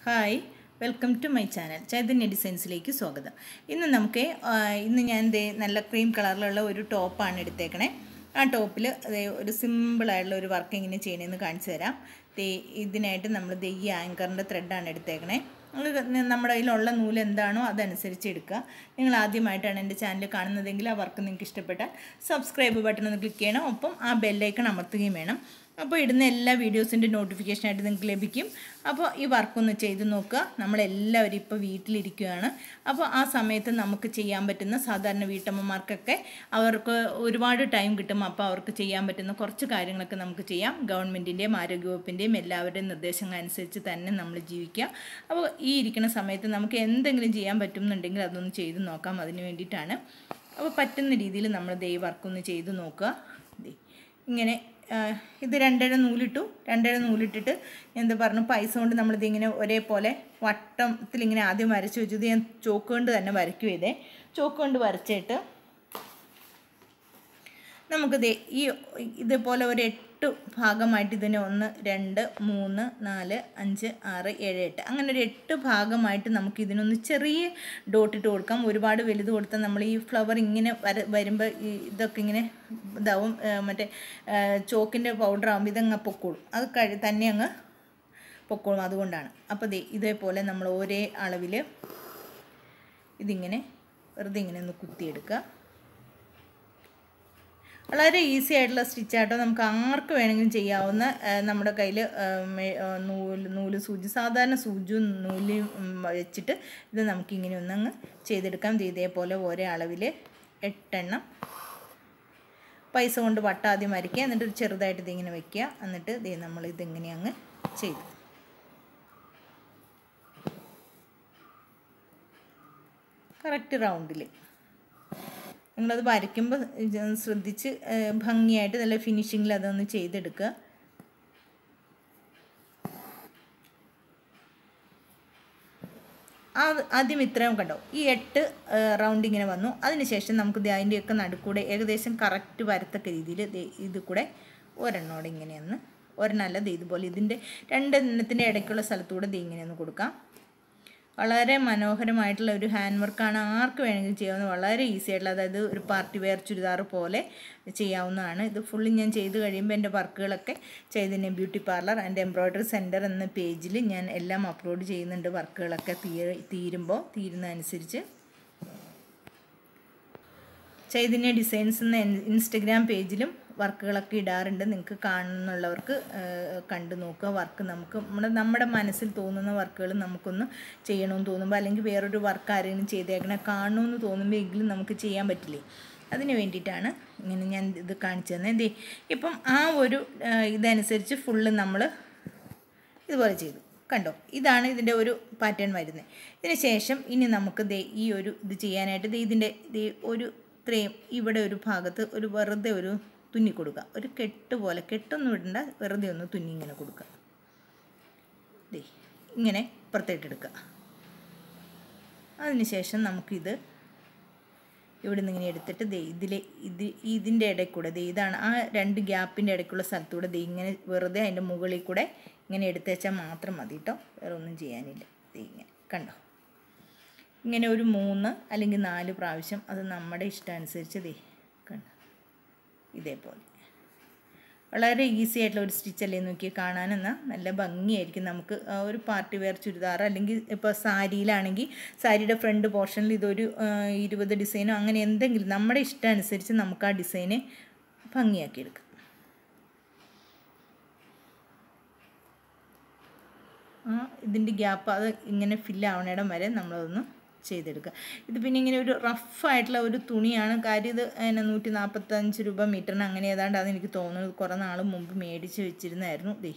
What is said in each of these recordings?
hi welcome to my channel Chaitanya ഡിസൈൻസിലേക്ക് സ്വാഗതം ഇന്ന് നമുക്ക് ആ, ഇന്ന് ഞാൻ ദേ നല്ല ക്രീം കളറിലുള്ള ഒരു ടോപ്പാണ് എടുത്തേക്കണേ ആ ടോപ്പിൽ ഒരു സിമ്പിളായിട്ടുള്ള ഒരു വർക്ക് എങ്ങനെ ചെയ്യണമെന്ന് കാണിച്ചു തരാം ദേ ഇതിനായിട്ട് നമ്മൾ ദേ ഈ ആങ്കറിൻ്റെ ത്രെഡാണ് എടുത്തേക്കണേ നിങ്ങൾ നമ്മുടെ കയ്യിലുള്ള നൂല് എന്താണോ അതനുസരിച്ച് എടുക്കുക നിങ്ങൾ ആദ്യമായിട്ടാണ് എൻ്റെ ചാനൽ കാണുന്നതെങ്കിൽ ആ വർക്ക് നിങ്ങൾക്ക് ഇഷ്ടപ്പെട്ടാൽ സബ്സ്ക്രൈബ് ബട്ടൺ ഒന്ന് ക്ലിക്ക് ചെയ്യണം ഒപ്പം ആ ബെല്ലൈക്കൺ അമർത്തുകയും വേണം അപ്പോൾ ഇടുന്ന എല്ലാ വീഡിയോസിൻ്റെ നോട്ടിഫിക്കേഷനായിട്ട് നിങ്ങൾക്ക് ലഭിക്കും അപ്പോൾ ഈ വർക്കൊന്ന് ചെയ്ത് നോക്കുക നമ്മളെല്ലാവരും ഇപ്പോൾ വീട്ടിലിരിക്കുകയാണ് അപ്പോൾ ആ സമയത്ത് നമുക്ക് ചെയ്യാൻ പറ്റുന്ന സാധാരണ വീട്ടമ്മമാർക്കൊക്കെ അവർക്ക് ഒരുപാട് ടൈം കിട്ടും അപ്പോൾ അവർക്ക് ചെയ്യാൻ പറ്റുന്ന കുറച്ച് കാര്യങ്ങളൊക്കെ നമുക്ക് ചെയ്യാം ഗവൺമെൻറ്റിൻ്റെയും ആരോഗ്യവകുപ്പിൻ്റെയും എല്ലാവരുടെയും നിർദ്ദേശങ്ങൾ അനുസരിച്ച് തന്നെ നമ്മൾ ജീവിക്കുക അപ്പോൾ ഈ ഇരിക്കുന്ന സമയത്ത് നമുക്ക് എന്തെങ്കിലും ചെയ്യാൻ പറ്റുന്നുണ്ടെങ്കിൽ അതൊന്ന് ചെയ്ത് നോക്കാം അതിന് വേണ്ടിയിട്ടാണ് അപ്പോൾ പറ്റുന്ന രീതിയിൽ നമ്മൾ ദേ ഈ വർക്കൊന്ന് ചെയ്ത് നോക്കുക ദേ ഇങ്ങനെ ആ, ഇത് രണ്ടര നൂലിട്ടു രണ്ടര നൂലിട്ടിട്ട് എന്താ പറഞ്ഞു പൈസ കൊണ്ട് നമ്മളിതിങ്ങനെ ഒരേപോലെ വട്ടത്തിൽ ഇങ്ങനെ ആദ്യം വരച്ച് വെച്ചു ഇത് ഞാൻ ചോക്ക് കൊണ്ട് തന്നെ വരയ്ക്കും ഇതേ ചോക്ക് കൊണ്ട് വരച്ചിട്ട് നമുക്ക് ദേ ഈ ഇതുപോലെ ഒരു എട്ട് ഭാഗമായിട്ട് ഇതിനെ ഒന്ന് രണ്ട് മൂന്ന് നാല് അഞ്ച് ആറ് ഏഴ് എട്ട് അങ്ങനെ ഒരു എട്ട് ഭാഗമായിട്ട് നമുക്ക് ഇതിനൊന്ന് ചെറിയ ഡോട്ടിട്ട് കൊടുക്കാം ഒരുപാട് വലുത് കൊടുത്താൽ നമ്മൾ ഈ ഫ്ലവർ ഇങ്ങനെ വര വരുമ്പോൾ ഈ ഇതൊക്കെ ഇങ്ങനെ ഇതാവും ആ, മറ്റേ ചോക്കിൻ്റെ പൗഡർ ആകുമ്പോൾ ഇതങ്ങ് പൊക്കോളും അത് കഴി തന്നെ അങ്ങ് പൊക്കോളും അതുകൊണ്ടാണ് അപ്പോൾ ദേ ഇതേപോലെ നമ്മൾ ഒരേ അളവിൽ ഇതിങ്ങനെ വെറുതെ ഇങ്ങനെ ഒന്ന് കുത്തിയെടുക്കുക വളരെ ഈസി ആയിട്ടുള്ള സ്റ്റിച്ചാട്ടോ നമുക്ക് ആർക്ക് വേണമെങ്കിലും ചെയ്യാവുന്ന ആ, നമ്മുടെ കയ്യിൽ നൂല് നൂല് സൂചി സാധാരണ സൂചി നൂല് ഉം, വെച്ചിട്ട് ഇത് നമുക്കിങ്ങനെ ഒന്നങ്ങ് ചെയ്തെടുക്കാം ഇത് ഇതേപോലെ ഒരേ അളവിൽ എട്ടെണ്ണം പൈസ കൊണ്ട് വട്ട ആദ്യം വരയ്ക്കുക എന്നിട്ട് ഒരു ചെറുതായിട്ട് ഇതിങ്ങനെ വെക്കുക എന്നിട്ട് ദേ നമ്മൾ ഇതിങ്ങനെ അങ്ങ് ചെയ്തു കറക്റ്റ് റൗണ്ടിൽ നിങ്ങളത് വരയ്ക്കുമ്പോൾ ഇത് ശ്രദ്ധിച്ച് ഏഹ്, ഭംഗിയായിട്ട് നല്ല ഫിനിഷിങ്ങിൽ അതൊന്ന് ചെയ്തെടുക്കുക ആ- ആദ്യം ഇത്രയും കണ്ടോ ഈ എട്ട് റൗണ്ട് ഇങ്ങനെ വന്നു അതിനുശേഷം നമുക്ക് ദേ അതിൻ്റെയൊക്കെ നടുക്കൂടെ ഏകദേശം കറക്റ്റ് വരത്തക്ക രീതിയിൽ ഇത് കൂടെ ഒരെണ്ണോടെ ഇങ്ങനെയൊന്ന് ഒരെണ്ണമല്ല ദേ ഇതുപോലെ ഇതിൻ്റെ രണ്ടെണ്ണത്തിൻ്റെ ഇടയ്ക്കുള്ള സ്ഥലത്തൂടെ ദേ ഇങ്ങനെയൊന്ന് കൊടുക്കാം വളരെ മനോഹരമായിട്ടുള്ള ഒരു ഹാൻഡ് വർക്കാണ് ആർക്ക് വേണമെങ്കിലും ചെയ്യാവുന്ന വളരെ ഈസി ആയിട്ടുള്ള അതായത് ഒരു പാർട്ടി വെയർ ചുരിദാർ പോലെ ചെയ്യാവുന്നതാണ് ഇത് ഫുള്ള് ഞാൻ ചെയ്ത് കഴിയുമ്പോൾ എൻ്റെ വർക്കുകളൊക്കെ Chaitanya beauty parlour and embroidery centre എന്ന പേജിൽ ഞാൻ എല്ലാം അപ്ലോഡ് ചെയ്യുന്നുണ്ട് വർക്കുകളൊക്കെ തീ തീരുമ്പോൾ തീരുന്നതനുസരിച്ച് ചൈതന്യ ഡിസൈൻസ് എന്ന ഇൻ- ഇൻസ്റ്റഗ്രാം പേജിലും വർക്കുകളൊക്കെ ഇടാറുണ്ട് നിങ്ങൾക്ക് കാണുന്നുള്ളവർക്ക് ഏഹ്, കണ്ടു നോക്കുക വർക്ക് നമുക്ക് നമ്മുടെ നമ്മുടെ മനസ്സിൽ തോന്നുന്ന വർക്കുകൾ നമുക്കൊന്ന് ചെയ്യണമെന്ന് തോന്നുമ്പോൾ അല്ലെങ്കിൽ വേറൊരു വർക്ക് ആരെങ്കിലും ചെയ്തേക്കണേ കാണണമെന്ന് തോന്നുമ്പോൾ എങ്കിലും നമുക്ക് ചെയ്യാൻ പറ്റില്ലേ അതിന് വേണ്ടിയിട്ടാണ് ഇങ്ങനെ ഞാൻ ഇത് കാണിച്ചു തന്നെ എന്തേ ഇപ്പം ആ ഒരു ഏഹ്, ഇതനുസരിച്ച് ഫുള്ള് നമ്മൾ ഇതുപോലെ ചെയ്തു കണ്ടോ ഇതാണ് ഇതിൻ്റെ ഒരു പാറ്റേൺ വരുന്നത് ഇതിന് ശേഷം ഇനി നമുക്ക് ദേ ഈ ഒരു ഇത് ചെയ്യാനായിട്ട് ദേ ഇതിൻ്റെ ദേ ഒരു ഇത്രയും ഇവിടെ ഒരു ഭാഗത്ത് ഒരു വെറുതെ ഒരു തുന്നി കൊടുക്കുക ഒരു കെട്ട് പോലെ കെട്ടൊന്നും ഇടണ്ട വെറുതെ ഒന്ന് തുന്നി ഇങ്ങനെ കൊടുക്കുക ദേ ഇങ്ങനെ പുറത്തേട്ടെടുക്കുക അതിനുശേഷം നമുക്കിത് ഇവിടെ നിന്ന് ഇങ്ങനെ എടുത്തിട്ട് ദേ ഇതിലെ ഇത് ഇതിൻ്റെ ഇടയിൽ കൂടെ ദേ ഇതാണ് ആ രണ്ട് ഗ്യാപ്പിൻ്റെ ഇടയ്ക്കുള്ള സ്ഥലത്തൂടെ ദേ ഇങ്ങനെ വെറുതെ അതിൻ്റെ മുകളിൽ കൂടെ ഇങ്ങനെ എടുത്ത് വെച്ചാൽ മാത്രം മതി കേട്ടോ വേറെ ഒന്നും ചെയ്യാനില്ല ദേ ഇങ്ങനെ കണ്ടോ ഇങ്ങനെ ഒരു മൂന്ന് അല്ലെങ്കിൽ നാല് പ്രാവശ്യം അത് നമ്മുടെ ഇഷ്ടമനുസരിച്ച് ദേ കണ്ടോ ഇതേപോലെ വളരെ ഈസി ആയിട്ടുള്ള ഒരു സ്റ്റിച്ച് അല്ലേ നോക്കി കാണാനെന്നാൽ നല്ല ഭംഗിയായിരിക്കും നമുക്ക് ആ ഒരു പാർട്ടി വെയർ ചുരിദാർ അല്ലെങ്കിൽ ഇപ്പോൾ സാരിയിലാണെങ്കിൽ സാരിയുടെ ഫ്രണ്ട് പോർഷനിൽ ഇതൊരു ആ, ഇരുപത് ഡിസൈനോ അങ്ങനെ എന്തെങ്കിലും നമ്മുടെ ഇഷ്ടം അനുസരിച്ച് നമുക്ക് ആ ഡിസൈന് ഭംഗിയാക്കി എടുക്കാം ആ ഇതിൻ്റെ ഗ്യാപ്പ് അത് ഇങ്ങനെ ഫില്ലാവണയിടം വരെ നമ്മളതൊന്ന് ചെയ്തെടുക്കുക ഇത് പിന്നെ ഇങ്ങനെ ഒരു റഫായിട്ടുള്ള ഒരു തുണിയാണ് കാര്യം ഇത് അതിന് നൂറ്റി നാൽപ്പത്തഞ്ച് രൂപ മീറ്ററിന് അങ്ങനെ ഏതാണ്ട് അതെനിക്ക് തോന്നുന്നത് കുറേ നാൾ മുമ്പ് മേടിച്ച് വെച്ചിരുന്നായിരുന്നു ദേ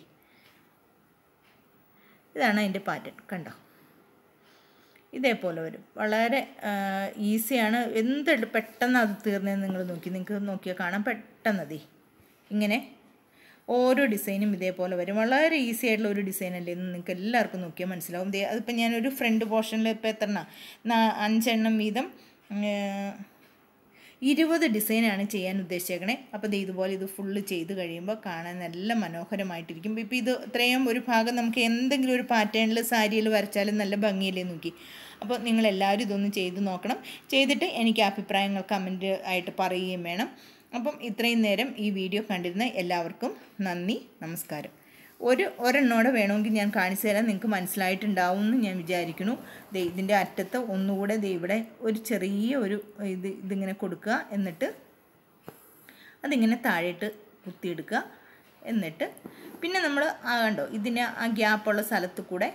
ഇതാണ് അതിൻ്റെ പാറ്റേൺ കണ്ടോ ഇതേപോലെ വരും വളരെ ഈസിയാണ് എന്ത് പെട്ടെന്ന് അത് തീർന്നതെന്ന് നിങ്ങൾ നോക്കി നിങ്ങൾക്ക് നോക്കിയാൽ കാണാം പെട്ടെന്ന് ദേ ഇങ്ങനെ ഓരോ ഡിസൈനും ഇതേപോലെ വരും വളരെ ഈസി ആയിട്ടുള്ള ഒരു ഡിസൈൻ അല്ലേ എന്ന് നിങ്ങൾക്ക് എല്ലാവർക്കും നോക്കിയാൽ മനസ്സിലാവും ദേ അതിപ്പോൾ ഞാനൊരു ഫ്രണ്ട് പോർഷനിൽ ഇപ്പോൾ എത്ര എണ്ണം നാ- അഞ്ചെണ്ണം വീതം ഏർ, ഇരുപത് ഡിസൈനാണ് ചെയ്യാൻ ഉദ്ദേശിച്ചേക്കണേ അപ്പോൾ ഇത് ഇതുപോലെ ഇത് ഫുള്ള് ചെയ്ത് കഴിയുമ്പോൾ കാണാൻ നല്ല മനോഹരമായിട്ടിരിക്കും ഇപ്പോൾ ഇത് ഇത്രയും ഒരു ഭാഗം നമുക്ക് എന്തെങ്കിലും ഒരു പാറ്റേണിൽ സാരിയിൽ വരച്ചാലും നല്ല ഭംഗിയില്ലേ നോക്കി അപ്പോൾ നിങ്ങളെല്ലാവരും ഇതൊന്ന് ചെയ്ത് നോക്കണം ചെയ്തിട്ട് എനിക്ക് അഭിപ്രായങ്ങൾ കമൻറ്റ് ആയിട്ട് പറയുകയും വേണം അപ്പം ഇത്രയും നേരം ഈ വീഡിയോ കണ്ടിരുന്ന എല്ലാവർക്കും നന്ദി നമസ്കാരം ഒരു ഒരെണ്ണോടെ വേണമെങ്കിൽ ഞാൻ കാണിച്ചു തരാം നിങ്ങൾക്ക് മനസ്സിലായിട്ടുണ്ടാവും എന്ന് ഞാൻ വിചാരിക്കുന്നു ദേ ഇതിൻ്റെ അറ്റത്ത് ഒന്നുകൂടെ ദേ ഇവിടെ ഒരു ചെറിയ ഒരു ഇത് ഇതിങ്ങനെ കൊടുക്കുക എന്നിട്ട് അതിങ്ങനെ താഴേട്ട് കുത്തിയെടുക്കുക എന്നിട്ട് പിന്നെ നമ്മൾ ആ കണ്ടോ ഇതിന് ആ ഗ്യാപ്പുള്ള സ്ഥലത്ത് കൂടെ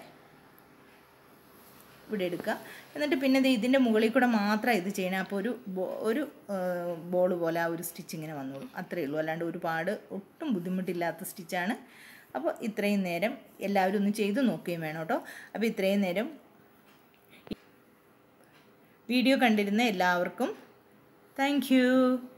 ഇവിടെ എടുക്കുക എന്നിട്ട് പിന്നെ ദേ ഇതിൻ്റെ മുകളിൽ കൂടെ മാത്രം ഇത് ചെയ്യണം അപ്പോൾ ഒരു ബോ- ഒരു ബോൾ പോലെ ആ ഒരു സ്റ്റിച്ച് ഇങ്ങനെ വന്നോളും അത്രയേ ഉള്ളൂ അല്ലാണ്ട് ഒരുപാട് ഒട്ടും ബുദ്ധിമുട്ടില്ലാത്ത സ്റ്റിച്ചാണ് അപ്പോൾ ഇത്രയും നേരം എല്ലാവരും ഒന്ന് ചെയ്ത് നോക്കുകയും വേണം കേട്ടോ അപ്പോൾ ഇത്രയും നേരം വീഡിയോ കണ്ടിരുന്ന എല്ലാവർക്കും താങ്ക്